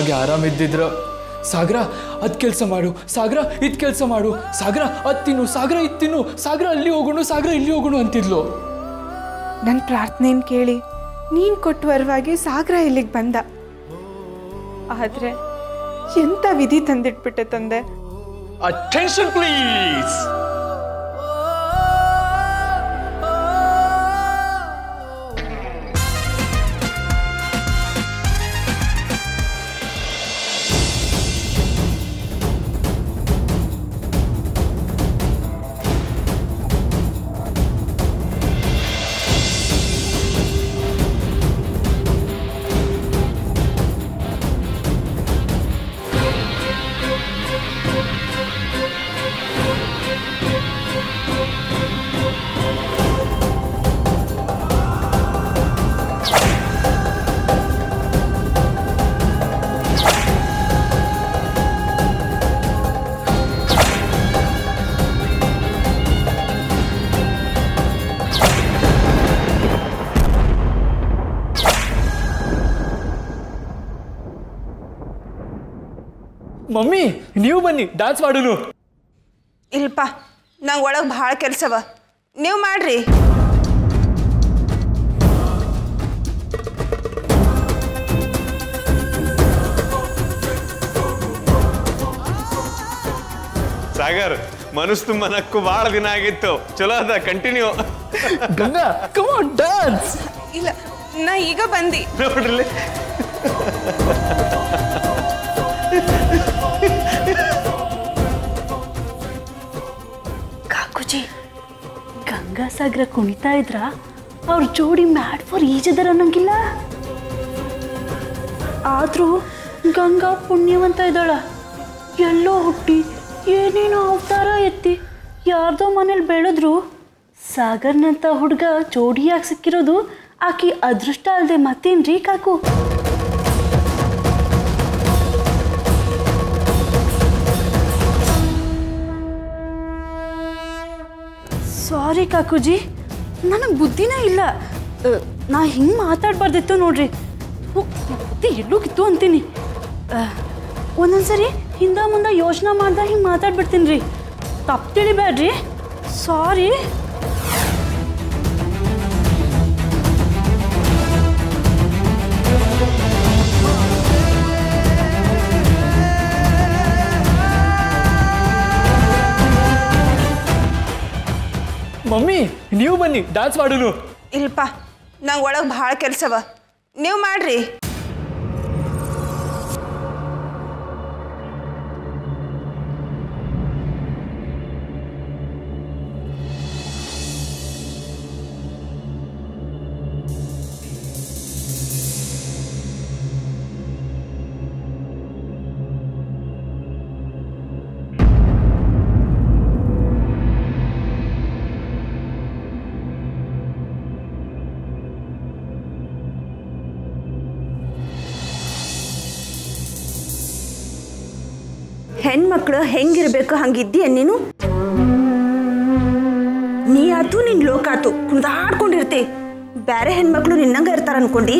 ಸುಖವಾಗಿ ಆರಾಮಿದ್ದಿದ್ರು ಸಾಗರ ಅದ್ ಕೆಲಸ ಮಾಡು ಸಾಗರ ಇದ್ ಕೆಲಸ ಮಾಡು ಸಾಗರ ಅದ್ ತಿನ್ನು ಸಾಗರ ಇದ್ ತಿನ್ನು ಸಾಗರ ಅಲ್ಲಿ ಹೋಗೋಣ ಸಾಗರ ಇಲ್ಲಿ ಹೋಗೋಣ ಅಂತಿದ್ಲು ನನ್ನ ಪ್ರಾರ್ಥನೆಯನ್ನು ಕೇಳಿ ನೀನು ಕೊಟ್ಟು ವರವಾಗಿ ಸಾಗರ ಇಲ್ಲಿಗೆ ಬಂದ ಆದರೆ ಎಂಥ ವಿಧಿ ತಂದಿಟ್ಬಿಟ್ಟೆ ತಂದೆ ಅಟೆನ್ಷನ್ ಪ್ಲೀಸ್ ಮಮ್ಮಿ ನೀವು ಬನ್ನಿ ಡಾನ್ಸ್ ಮಾಡೋನು ಇಲ್ಪ ನಂಗೆ ಒಳಗೆ ಭಾಳ ಕೆಲಸವ ನೀವು ಮಾಡ್ರಿ ಸಾಗರ್ ಮನಸ್ಸು ತುಂಬ ನಕ್ಕು ಭಾಳ ದಿನ ಆಗಿತ್ತು ಚಲೋ ಅದ ಕಂಟಿನ್ಯೂ ಗಂಗಾ ಕಮಾನ್ ಡಾನ್ಸ್ ಇಲ್ಲ ನಾ ಈಗ ಬಂದು ನೋಡ್ರಿ ಕಾಕುಜಿ ಗಂಗಾಸಾಗರ ಕುಣಿತಾ ಇದ್ರ ಅವ್ರ ಜೋಡಿ ಮ್ಯಾಡ್ ಫಾರ್ ಈಜದರ ಅನ್ನಂಗಿಲ್ಲ ಆದ್ರೂ ಗಂಗಾ ಪುಣ್ಯವಂತ ಇದ್ದಾಳ ಎಲ್ಲೋ ಹುಟ್ಟಿ ಏನೇನೋ ಅವತಾರ ಎತ್ತಿ ಯಾರ್ದೋ ಮನೇಲಿ ಬೆಳೆದ್ರು ಸಾಗರ್ನಂತ ಹುಡುಗ ಜೋಡಿಯಾಗಿ ಸಿಕ್ಕಿರೋದು ಆಕಿ ಅದೃಷ್ಟ ಅಲ್ಲದೆ ಮತ್ತೇನ್ರಿ ಕಾಕು ಸಾರಿ ಕಾಕುಜಿ ನನಗೆ ಬುದ್ಧಿನೇ ಇಲ್ಲ ಅ, ನಾ ಹಿಂಗೆ ಮಾತಾಡ್ಬಾರ್ದಿತ್ತು ನೋಡ್ರಿ ಹು, ಬುದ್ಧಿ ಎಲ್ಲೋಗಿತ್ತು ಅಂತೀನಿ ಅ, ಒಂದೊಂದ್ಸರಿ ಹಿಂದ ಮುಂದೆ ಯೋಚನೆ ಮಾಡ್ದಾಗ ಹಿಂಗೆ ಮಾತಾಡ್ಬಿಡ್ತೀನಿ ರೀ ತಪ್ಪು ತಿಳಿಬೇಡ್ರಿ ಸಾರಿ ಮಮ್ಮಿ ನೀವು ಬನ್ನಿ ಡಾನ್ಸ್ ಮಾಡೋನು ಇಲ್ಪ ನಂಗೆ ಒಳಗೆ ಭಾಳ ಕೆಲಸವ ನೀವು ಮಾಡ್ರಿ ಹೆಣ್ಮಕ್ಳು ಹೆಂಗಿರ್ಬೇಕು ಹಂಗಿದ್ದೀಯ ನೀನು ನೀ ಆತು ನಿನ್ ಲೋಕ ಆತು ಕುಣಿದಾಡ್ಕೊಂಡಿರ್ತಿ ಬೇರೆ ಹೆಣ್ಮಕ್ಳು ನಿನ್ನಂಗ ಇರ್ತಾರ ಅನ್ಕೊಂಡಿ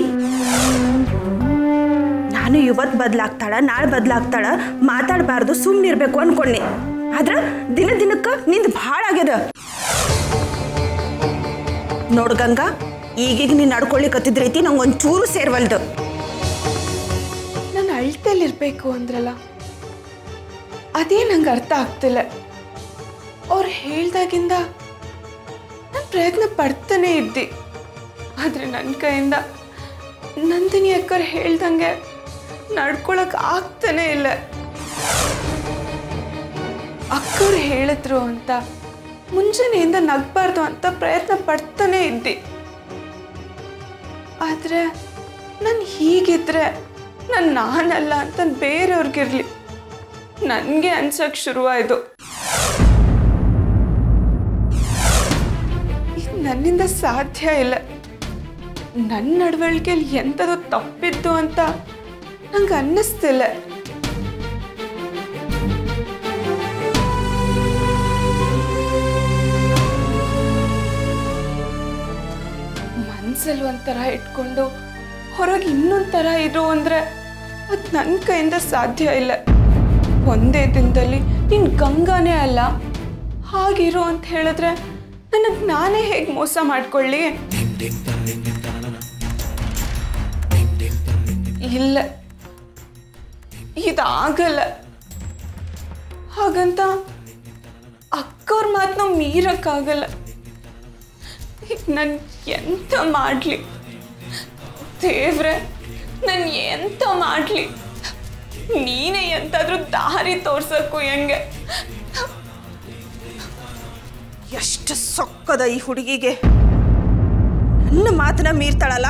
ನಾನು ಇವತ್ತು ಬದಲಾಗ್ತಾಳ ನಾಳೆ ಬದಲಾಗ್ತಾಳ ಮಾತಾಡಬಾರ್ದು ಸುಮ್ಮನೆ ಇರ್ಬೇಕು ಅನ್ಕೊಂಡೆ ಆದ್ರ ದಿನ ದಿನಕ್ಕೆ ನಿಂದು ಭಾಳ ಆಗ್ಯದ ನೋಡು ಗಂಗಾ ಈಗೀಗ ನೀನು ನಡ್ಕೊಳ್ಳಿಕತ್ತಿದ ರೀತಿ ನಂಗೆ ಒಂಚೂರು ಸೇರ್ವಲ್ದು ನಾನು ಅಳ್ತಲ್ಲಿರ್ಬೇಕು ಅಂದ್ರಲ್ಲ ಅದೇ ನಂಗೆ ಅರ್ಥ ಆಗ್ತಿಲ್ಲ ಅವ್ರು ಹೇಳ್ದಾಗಿಂದ ನಾನು ಪ್ರಯತ್ನ ಪಡ್ತಾನೆ ಇದ್ದೆ ಆದರೆ ನನ್ನ ಕೈಯಿಂದ ನಂದಿನಿ ಅಕ್ಕವ್ರು ಹೇಳ್ದಂಗೆ ನಡ್ಕೊಳಕ್ ಆಗ್ತಾನೆ ಇಲ್ಲ ಅಕ್ಕವ್ರು ಹೇಳಿದ್ರು ಅಂತ ಮುಂಜಾನೆಯಿಂದ ನಗ್ಬಾರ್ದು ಅಂತ ಪ್ರಯತ್ನ ಪಡ್ತಾನೆ ಇದ್ದೆ ಆದರೆ ನಾನು ಹೀಗಿದ್ರೆ ನಾನು ನಾನಲ್ಲ ಅಂತ ಬೇರೆಯವ್ರಿಗಿರ್ಲಿ ನನಗೆ ಅನ್ಸಕ್ ಶುರುವಾಯಿತು ಇದು ನನ್ನಿಂದ ಸಾಧ್ಯ ಇಲ್ಲ ನನ್ನ ನಡವಳಿಕೆಯಲ್ಲಿ ಎಂಥದ್ದು ತಪ್ಪಿತ್ತು ಅಂತ ನಂಗೆ ಅನ್ನಿಸ್ತಿಲ್ಲ ಮನ್ಸಲ್ಲಿ ಒಂಥರ ಇಟ್ಕೊಂಡು ಹೊರಗೆ ಇನ್ನೊಂದು ಥರ ಇರು ಅಂದರೆ ಅದು ನನ್ನ ಕೈಯಿಂದ ಸಾಧ್ಯ ಇಲ್ಲ ಒಂದೇ ದಿನದಲ್ಲಿ ನೀನು ಗಂಗಾನೇ ಅಲ್ಲ ಹಾಗಿರು ಅಂತ ಹೇಳಿದ್ರೆ ನನಗೆ ನಾನೇ ಹೇಗೆ ಮೋಸ ಮಾಡ್ಕೊಳ್ಳಿ ಇಲ್ಲ ಇದಾಗಲ್ಲ ಹಾಗಂತ ಅಕ್ಕವ್ರ ಮಾತನ್ನ ಮೀರಕ್ಕಾಗಲ್ಲ ಈಗ ನಾನು ಎಂತ ಮಾಡಲಿ ದೇವ್ರೆ ನಾನು ಎಂತ ಮಾಡಲಿ ನೀನೇ ಎಂತಾದ್ರೂ ದಾರಿ ತೋರ್ಸಕ್ಕು ಹೆಂಗೆ ಎಷ್ಟು ಸೊಕ್ಕದ ಈ ಹುಡುಗಿಗೆ ನನ್ನ ಮಾತನ್ನ ಮೀರ್ತಾಳಲ್ಲ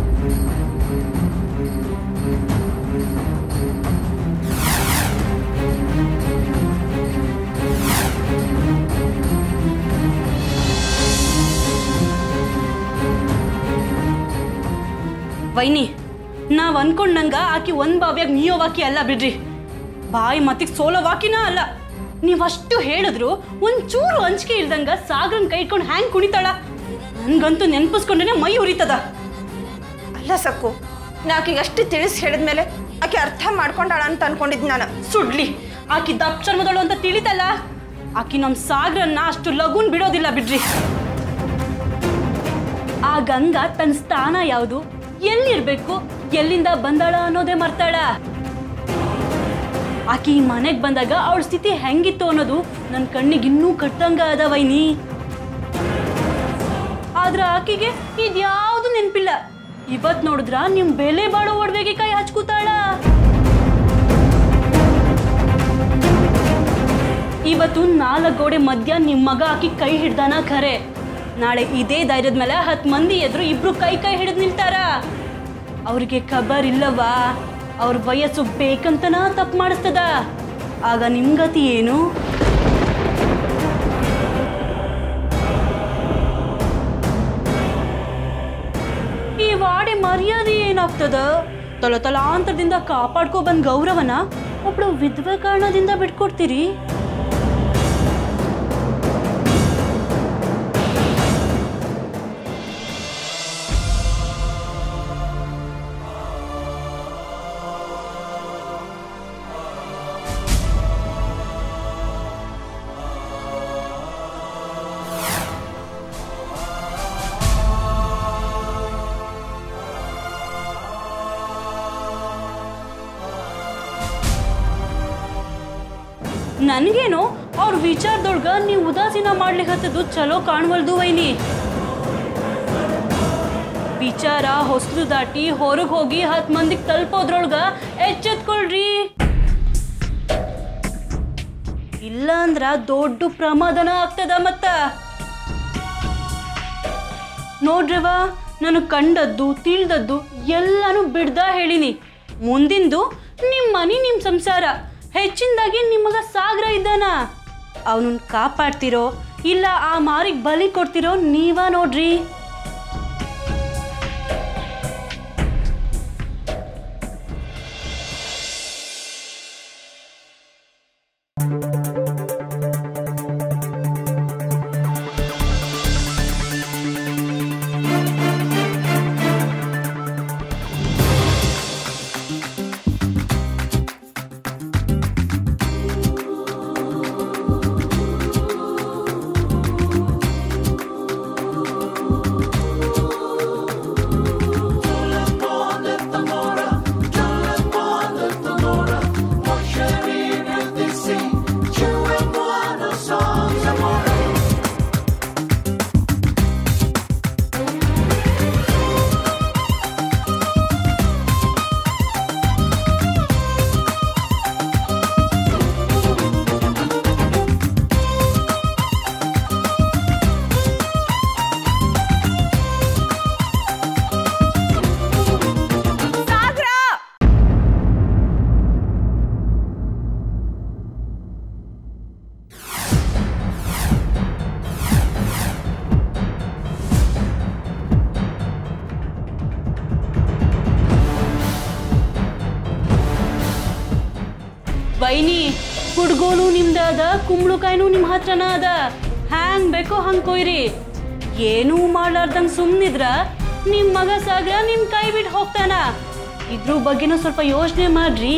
ವೈನಿ ನಾವ್ ಅನ್ಕೊಂಡಂಗ ಆಕಿ ಒಂದ್ ಬಾವ್ಯಾಗ ನೀಯೋವಾಕಿ ಅಲ್ಲ ಬಿಡ್ರಿ ಬಾಯಿ ಮತ್ತಿಗೆ ಸೋಲೋವಾಕಿನ ಅಲ್ಲ ನೀವಷ್ಟು ಹೇಳಿದ್ರು ಒಂಚೂರು ಅಂಜಿಕೆ ಇಲ್ದಂಗ ಸಾಗರನ್ ಕೈ ಇಟ್ಕೊಂಡು ಹ್ಯಾಂಗ್ ಕುಣಿತಾಳ ನನ್ಗಂತೂ ನೆನ್ಪಿಸ್ಕೊಂಡ್ರೆ ಮೈ ಉರಿತದ ಅಲ್ಲ ಸಕ್ಕು ನಾ ಆಕಿಗೆ ಅಷ್ಟು ತಿಳಿಸಿ ಹೇಳಿದ್ಮೇಲೆ ಆಕೆ ಅರ್ಥ ಮಾಡ್ಕೊಂಡಾಳ ಅಂತ ಅನ್ಕೊಂಡಿದ್ ನಾನು ಸುಡ್ಲಿ ಆಕಿ ದಪ್ಪ ಚರ್ಮದಳು ಅಂತ ತಿಳಿತಲ್ಲ ಆಕಿ ನಮ್ ಸಾಗರನ್ನ ಅಷ್ಟು ಲಗುನ್ ಬಿಡೋದಿಲ್ಲ ಬಿಡ್ರಿ ಆ ಗಂಗಾ ತನ್ನ ಸ್ಥಾನ ಯಾವುದು ಎಲ್ಲಿರ್ಬೇಕು ಎಲ್ಲಿಂದ ಬಂದಾಳ ಅನ್ನೋದೇ ಮರ್ತಾಳ ಆಕಿ ಈ ಮನೆಗ್ ಬಂದಾಗ ಅವಳ ಸ್ಥಿತಿ ಹೆಂಗಿತ್ತು ಅನ್ನೋದು ನನ್ನ ಕಣ್ಣಿಗೆ ಇನ್ನೂ ಕಟ್ಟಂಗ ಅದ ವೈನಿ ಆದ್ರ ಆಕಿಗೆ ಇದ್ಯಾವುದು ನೆನ್ಪಿಲ್ಲ ಇವತ್ ನೋಡಿದ್ರ ನಿಮ್ ಬೆಲೆ ಬಾಳೋ ಒಡವೆಗೆ ಕೈ ಹಚ್ಕೂತಾಳ ಇವತ್ತು ನಾಲ್ಕು ಗೋಡೆ ಮಧ್ಯ ನಿಮ್ ಮಗ ಆಕಿ ಕೈ ಹಿಡ್ದಾನ ಖರೆ ನಾಳೆ ಇದೇ ಧೈರ್ಯದ ಮೇಲೆ ಹತ್ತು ಮಂದಿ ಎದುರು ಇಬ್ರು ಕೈ ಕೈ ಹಿಡಿದು ನಿಲ್ತಾರ ಅವ್ರಿಗೆ ಖಬರ್ ಇಲ್ಲವಾ ಅವ್ರ ವಯಸ್ಸು ಬೇಕಂತನ ತಪ್ಪು ಮಾಡಿಸ್ತದ ಆಗ ನಿಮ್ ಗತಿ ಏನು ಈ ವಾಡೆ ಮರ್ಯಾದೆ ಏನಾಗ್ತದ ತಲತಲಾಂತರದಿಂದ ಕಾಪಾಡ್ಕೊ ಬಂದ್ ಗೌರವನ ಒಬ್ಳು ವಿಧವೆ ಕಾರಣದಿಂದ ಬಿಟ್ಕೊಡ್ತೀರಿ ನನ್ಗೇನು ಅವ್ರ ವಿಚಾರದೊಳ್ಗ ನೀವು ಉದಾಸೀನ ಮಾಡ್ಲಿಕ್ಕೆ ಹತ್ತದು ಚಲೋ ಕಾಣ್ವಲ್ದು ವೈನಿ ವಿಚಾರ ಹೊಸಲು ದಾಟಿ ಹೊರಗೆ ಹೋಗಿ ಹತ್ತು ಮಂದಿಗೆ ತಲುಪೋದ್ರೊಳ್ಗ ಎಚ್ಚೆತ್ಕೊಳ್ರಿ ಇಲ್ಲ ಅಂದ್ರ ದೊಡ್ಡ ಪ್ರಮಾದನ ಆಗ್ತದ ಮತ್ತ ನೋಡ್ರವ ನಾನು ಕಂಡದ್ದು ತಿಳಿದದ್ದು ಎಲ್ಲಾನು ಬಿಡ್ದ ಹೇಳಿನಿ ಮುಂದಿಂದು ನಿಮ್ಮ ಮನೆ ನಿಮ್ಮ ಸಂಸಾರ ಹೆಚ್ಚಿನದಾಗಿ ನಿಮಗ ಸಾಗರ ಇದ್ದಾನ ಅವನನ್ನ ಕಾಪಾಡ್ತಿರೋ ಇಲ್ಲ ಆ ಮಾರಿಗೆ ಬಲಿ ಕೊಡ್ತಿರೋ ನೀವ ನೋಡ್ರಿ ವೈನಿ ಹುಡ್ಗೋನು ನಿಮ್ದ ಅದ ಕುಂಬಳಕಾಯಿನೂ ನಿಮ್ಮ ಹತ್ರನ ಅದ ಹ್ಯಾಂಗ್ ಬೇಕೋ ಹಂಗ್ ಕೊಯ್ರಿ ಏನೂ ಮಾಡ್ಲಾರ್ದಂಗ್ ಸುಮ್ನಿದ್ರ ನಿಮ್ ಮಗ ಸಾಗ್ರ ನಿಮ್ ಕೈ ಬಿಟ್ಟು ಹೋಗ್ತಾನ ಇದ್ರ ಬಗ್ಗೆನೂ ಸ್ವಲ್ಪ ಯೋಚನೆ ಮಾಡ್ರಿ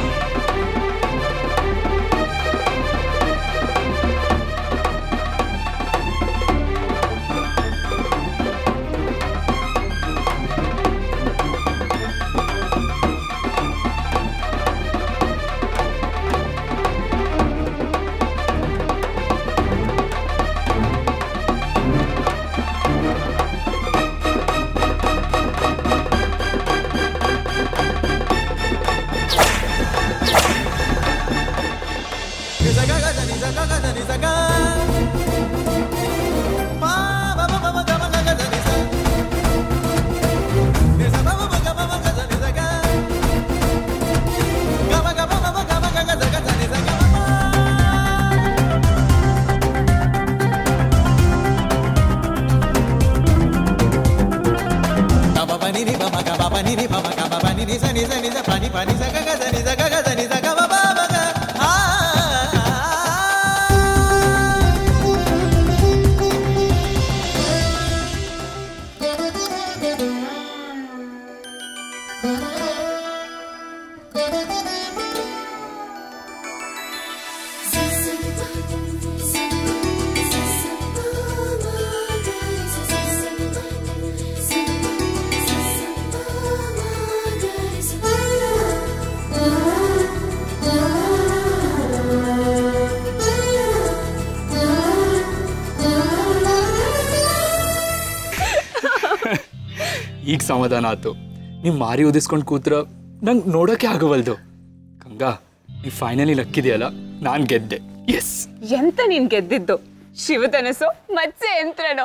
ಈಗ ಸಮಾಧಾನ ಆತು ನೀವು ಮಾರಿ ಓದಿಸ್ಕೊಂಡು ಕೂತ್ರ ನಂಗೆ ನೋಡೋಕೆ ಆಗವಲ್ದು ಗಂಗಾ ನೀವು ಫೈನಲಿ ಲಕ್ಕಿದೆಯಲ್ಲ ನಾನು ಗೆದ್ದೆ ಎಸ್ ಎಂತ ನೀನ್ ಗೆದ್ದಿದ್ದು ಶಿವಧನಸ್ಸು ಮತ್ಸ್ಯ ಯಂತ್ರನೋ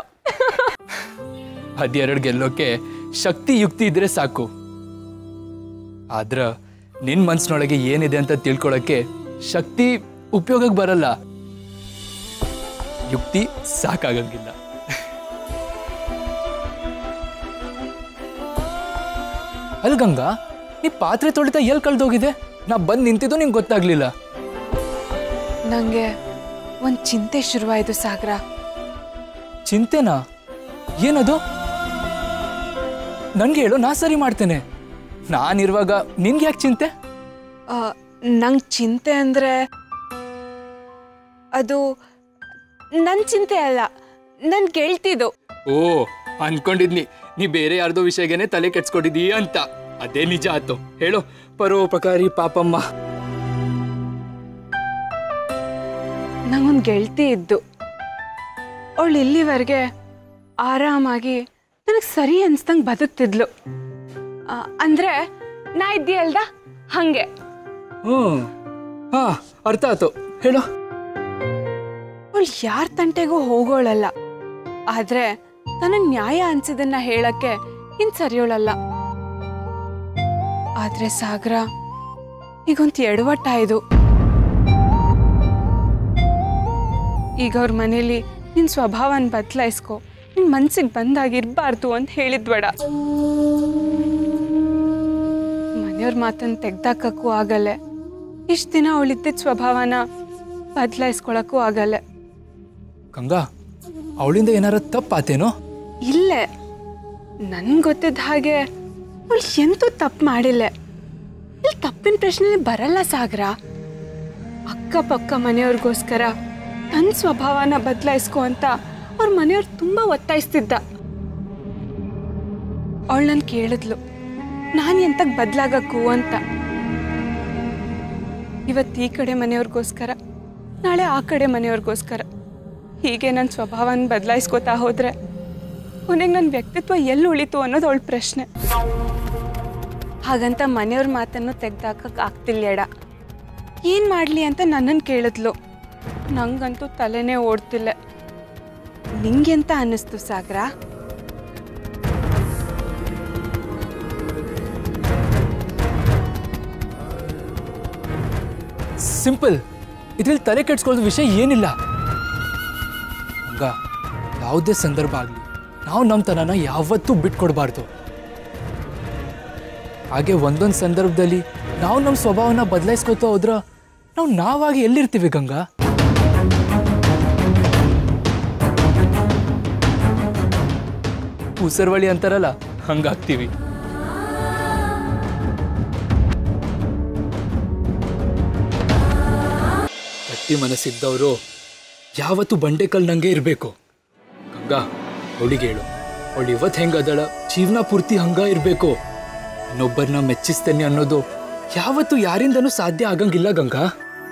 ಅದೆರಡು ಗೆಲ್ಲೋಕೆ ಶಕ್ತಿ ಯುಕ್ತಿ ಇದ್ರೆ ಸಾಕು ಆದ್ರ ನಿನ್ ಮನ್ಸಿನೊಳಗೆ ಏನಿದೆ ಅಂತ ತಿಳ್ಕೊಳಕ್ಕೆ ಶಕ್ತಿ ಉಪಯೋಗಕ್ಕೆ ಬರಲ್ಲ ಯುಕ್ತಿ ಸಾಕಾಗಂಗಿಲ್ಲ ಅಲ್ ಗಂಗಾ ನೀ ಪಾತ್ರೆ ತೊಳಿತಾ ಎಲ್ಲಿ ಕಳ್ದೋಗಿದೆ ನಾ ಬಂದು ನಿಂತಿದ್ದು ನಿಂಗೆ ಗೊತ್ತಾಗ್ಲಿಲ್ಲ ನಂಗೆ ಒಂದ್ ಚಿಂತೆ ಶುರುವಾಯ್ತು ಸಾಗರ ಚಿಂತೆನಾ ಏನದು ನನ್ಗೆ ಹೇಳು ನಾ ಸರಿ ಮಾಡ್ತೇನೆ ನಾನಿರುವಾಗ ನಿನ್ಗೆ ಯಾಕೆ ಚಿಂತೆ ಆ, ನಂಗ್ ಚಿಂತೆ ಅಂದ್ರೆ ಅದು ನನ್ ಚಿಂತೆ ಅಲ್ಲ ನನ್ ಗೆಳ್ತಿದು ಓ ಅನ್ಕೊಂಡಿದ್ನಿ ನೀ ಬೇರೆ ಯಾರ್ದೋ ವಿಷಯಗೆನೆ ತಲೆ ಕೆಡ್ಸ್ಕೊಂಡಿದೀಯ ಅಂತ ಅದೇ ನಿಜ ಆತು ಹೇಳು ಪರೋಪಕಾರಿ ಪಾಪಮ್ಮ ನಂಗೊಂದು ಗೆಳ್ತಿ ಇದ್ದು ಅವಳು ಇಲ್ಲಿವರೆಗೆ ಆರಾಮಾಗಿ ನನಗೆ ಸರಿ ಅನ್ಸ್ದಂಗೆ ಬದುಕ್ತಿದ್ಲು ಆ, ಅಂದ್ರೆ ನಾ ಇದ್ದೀಯಲ್ದ ಹಂಗೆ ಹ್ಮ್ ಹಾ ಅರ್ಥ ಆತು ಹೇಳು ಅವಳು ಯಾರ ತಂಟೆಗೂ ಹೋಗೋಳಲ್ಲ ಆದ್ರೆ ನನಗೆ ನ್ಯಾಯ ಅನ್ಸಿದನ್ನ ಹೇಳಕ್ಕೆ ಇನ್ ಸರಿಯೋಳಲ್ಲ ಆದ್ರೆ ಸಾಗರ ಈಗೊಂದು ಎಡವಟ್ಟಾಯ್ದು ಈಗ ಅವ್ರ ಮನೇಲಿ ನಿನ್ ಸ್ವಭಾವನ ಬದಲಾಯಿಸ್ಕೊ ನಿನ್ ಮನ್ಸಿಗೆ ಬಂದಾಗಿರ್ಬಾರ್ದು ಅಂತ ಹೇಳಿದ್ಬೇಡ ಮನೆಯವ್ರ ಮಾತನ್ನ ತೆಗ್ದಾಕಕ್ಕೂ ಆಗಲ್ಲ ಇಷ್ಟು ದಿನ ಅವಳಿದ್ದಿದ್ದ ಸ್ವಭಾವನ ಬದಲಾಯಿಸ್ಕೊಳಕ್ಕೂ ಆಗಲ್ಲ ಗಂಗಾ ಅವಳಿಂದ ಏನಾರ ತಪ್ಪಾತೇನೋ ಇಲ್ಲೇ ನನ್ಗೆ ಗೊತ್ತಿದ್ದ ಹಾಗೆ ಅವಳು ಎಂತೂ ತಪ್ಪು ಮಾಡಿಲ್ಲ ಇಲ್ಲಿ ತಪ್ಪಿನ ಪ್ರಶ್ನೆ ಬರಲ್ಲ ಸಾಗರ ಅಕ್ಕಪಕ್ಕ ಮನೆಯವ್ರಿಗೋಸ್ಕರ ತನ್ನ ಸ್ವಭಾವನ ಬದಲಾಯಿಸ್ಕೊ ಅಂತ ಅವ್ರ ಮನೆಯವ್ರು ತುಂಬಾ ಒತ್ತಾಯಿಸ್ತಿದ್ದ ಅವಳು ನನ್ ಕೇಳಿದ್ಲು ನಾನು ಎಂತಕ್ ಬದಲಾಗಕ್ಕೂ ಅಂತ ಇವತ್ತು ಈ ಕಡೆ ಮನೆಯವ್ರಿಗೋಸ್ಕರ ನಾಳೆ ಆ ಕಡೆ ಮನೆಯವ್ರಿಗೋಸ್ಕರ ಹೀಗೆ ನನ್ನ ಸ್ವಭಾವನ ಬದಲಾಯಿಸ್ಕೋತಾ ಹೋದ್ರೆ ಕೊನೆಗೆ ನನ್ನ ವ್ಯಕ್ತಿತ್ವ ಎಲ್ಲಿ ಉಳಿತು ಅನ್ನೋದು ಅವಳ ಪ್ರಶ್ನೆ ಹಾಗಂತ ಮನೆಯವ್ರ ಮಾತನ್ನು ತೆಗ್ದಾಕಕ್ ಆಗ್ತಿಲ್ಲ ಎಡ ಏನು ಮಾಡಲಿ ಅಂತ ನನ್ನನ್ನು ಕೇಳಿದ್ಲು ನಂಗಂತೂ ತಲೆನೇ ಓಡ್ತಿಲ್ಲ ನಿಂಗೆಂತ ಅನ್ನಿಸ್ತು ಸಾಗರ ಸಿಂಪಲ್ ಇದ್ರಲ್ಲಿ ತಲೆ ಕೆಡ್ಸ್ಕೊಳ್ಳೋದು ವಿಷಯ ಏನಿಲ್ಲ ಹಂಗ ಯಾವುದೇ ಸಂದರ್ಭ ಆಗಲಿ ನಾವು ನಮ್ಮ ತನನ ಯಾವತ್ತೂ ಬಿಟ್ಕೊಡ್ಬಾರ್ದು ಹಾಗೆ ಒಂದೊಂದು ಸಂದರ್ಭದಲ್ಲಿ ನಾವು ನಮ್ಮ ಸ್ವಭಾವನ ಬದಲಾಯಿಸ್ಕೊತಾ ಹೋದ್ರ ನಾವು ನಾವಾಗಿ ಎಲ್ಲಿರ್ತೀವಿ ಗಂಗಾ ಉಸರ್ವಳಿ ಅಂತಾರಲ್ಲ ಹಂಗಾಗ್ತೀವಿ ಪ್ರೀತಿ ಮನಸ್ಸಿದ್ದವರು ಯಾವತ್ತೂ ಬಂಡೆಕಲ್ ನಂಗೆ ಇರಬೇಕು ಗಂಗಾ ಅವಳಿಗೆ ಹೇಳು ಅವಳು ಇವತ್ತು ಹೆಂಗದಳ ಜೀವನ ಪೂರ್ತಿ ಹಂಗ ಇರಬೇಕು ಇನ್ನೊಬ್ಬರನ್ನ ಮೆಚ್ಚಿಸ್ತೇನೆ ಅನ್ನೋದು ಯಾವತ್ತೂ ಯಾರಿಂದನೂ ಸಾಧ್ಯ ಆಗಂಗಿಲ್ಲ ಗಂಗಾ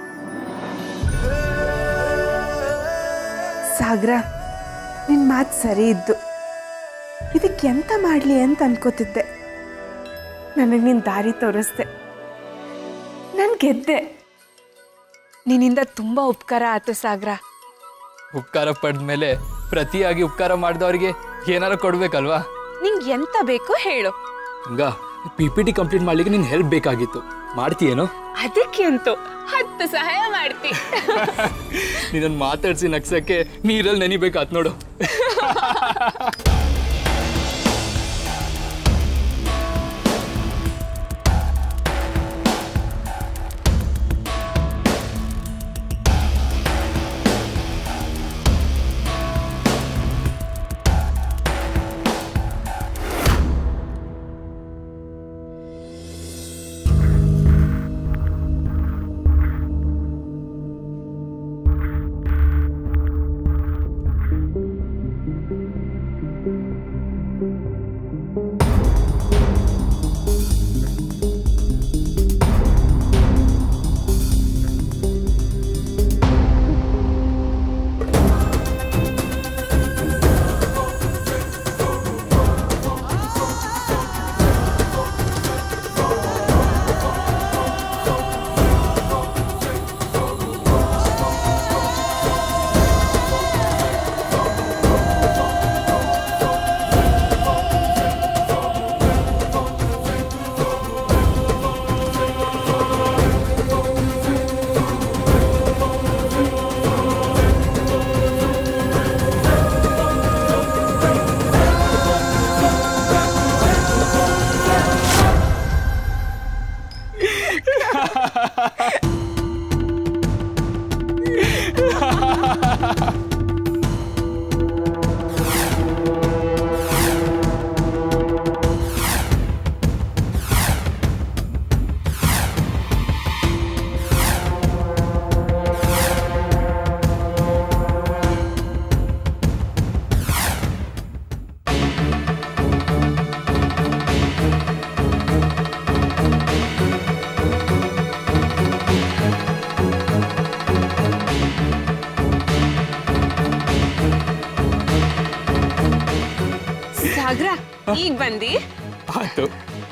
ಸಾಗರ ನಿನ್ನ ಮಾತು ಸರಿ ಇದ್ದು ಇದಕ್ಕೆ ಎಂತ ಮಾಡಲಿ ಅಂತ ಅನ್ಕೋತಿದ್ದೆ ನನಗೆ ನಿನ್ನ ದಾರಿ ತೋರಿಸ್ದೆ ನಾನು ಗೆದ್ದೆ ನಿನ್ನಿಂದ ತುಂಬ ಉಪಕಾರ ಆಯ್ತು ಸಾಗರ ಉಪಕಾರ ಪಡೆದ್ಮೇಲೆ ಪ್ರತಿಯಾಗಿ ಉಪಕಾರ ಮಾಡಿದವರಿಗೆ ಏನಾರ ಕೊಡ್ಬೇಕಲ್ವಾ ನಿಂಗೆ ಎಂತ ಬೇಕೋ ಹೇಳು Ganga P P T complete ಮಾಡ್ಲಿಕ್ಕೆ ನಿನ್ ಹೆಲ್ಪ್ ಬೇಕಾಗಿತ್ತು ಮಾಡ್ತೀಯೇನೋ ಅದಕ್ಕೆ ಅಂತೂ ಹತ್ತು ಸಹಾಯ ಮಾಡ್ತಿ ನೀನನ್ನು ಮಾತಾಡ್ಸಿ ನಗ್ಸಕ್ಕೆ ನೀರಲ್ಲಿ ನೆನಿಬೇಕಾತ್ ನೋಡು ಸಾಗರ ಈಗ ಬಂದಿ ಆಯ್ತು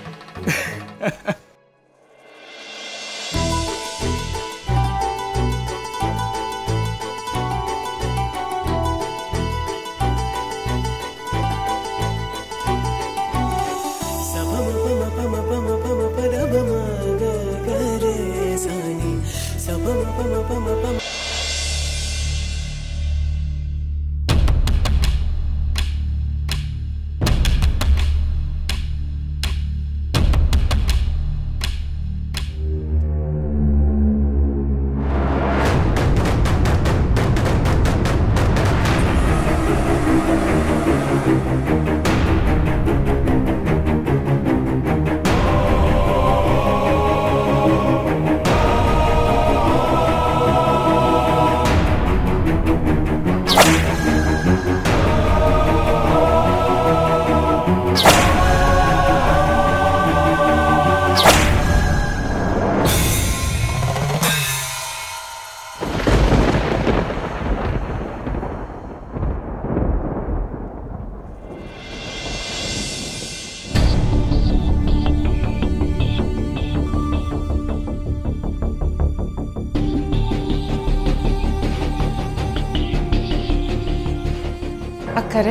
ಅಕ್ಕರೆ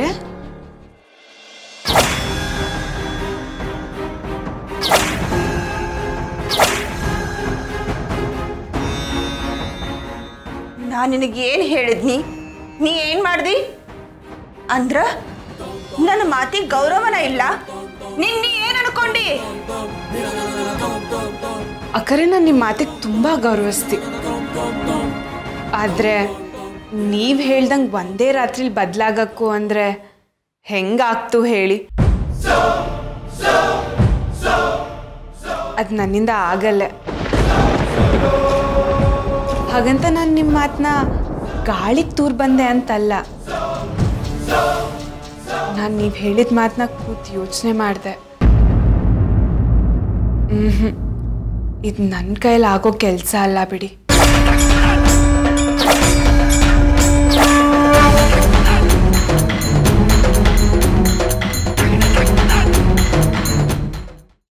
ನಾನು ನಿನಗೆ ಏನು ಹೇಳಿದ್ನಿ ನೀ ಏನು ಮಾಡ್ದಿ ಅಂದ್ರ ನನ್ನ ಮಾತಿಗೆ ಗೌರವನ ಇಲ್ಲ ನಿನ್ ನೀ ಏನು ಅನ್ಕೊಂಡಿ ಅಕ್ಕರೆ ನಾನು ನಿಮ್ಮ ಮಾತಿಗೆ ತುಂಬ ಗೌರವಿಸ್ತಿ ಆದರೆ ನೀವು ಹೇಳ್ದಂಗೆ ಒಂದೇ ರಾತ್ರಿಲಿ ಬದಲಾಗಕ್ಕು ಅಂದರೆ ಹೆಂಗಾಗ್ತು ಹೇಳಿ ಅದು ನನ್ನಿಂದ ಆಗಲ್ಲ ಹಾಗಂತ ನಾನು ನಿಮ್ಮ ಮಾತನ್ನ ಗಾಳಿಗೆ ತೂರ್ ಬಂದೆ ಅಂತಲ್ಲ ನಾನು ನೀವು ಹೇಳಿದ ಮಾತನ್ನ ಕೂತು ಯೋಚನೆ ಮಾಡಿದೆ ಹ್ಞೂ ಇದು ನನ್ನ ಕೈಲಿ ಆಗೋ ಕೆಲಸ ಅಲ್ಲ ಬಿಡಿ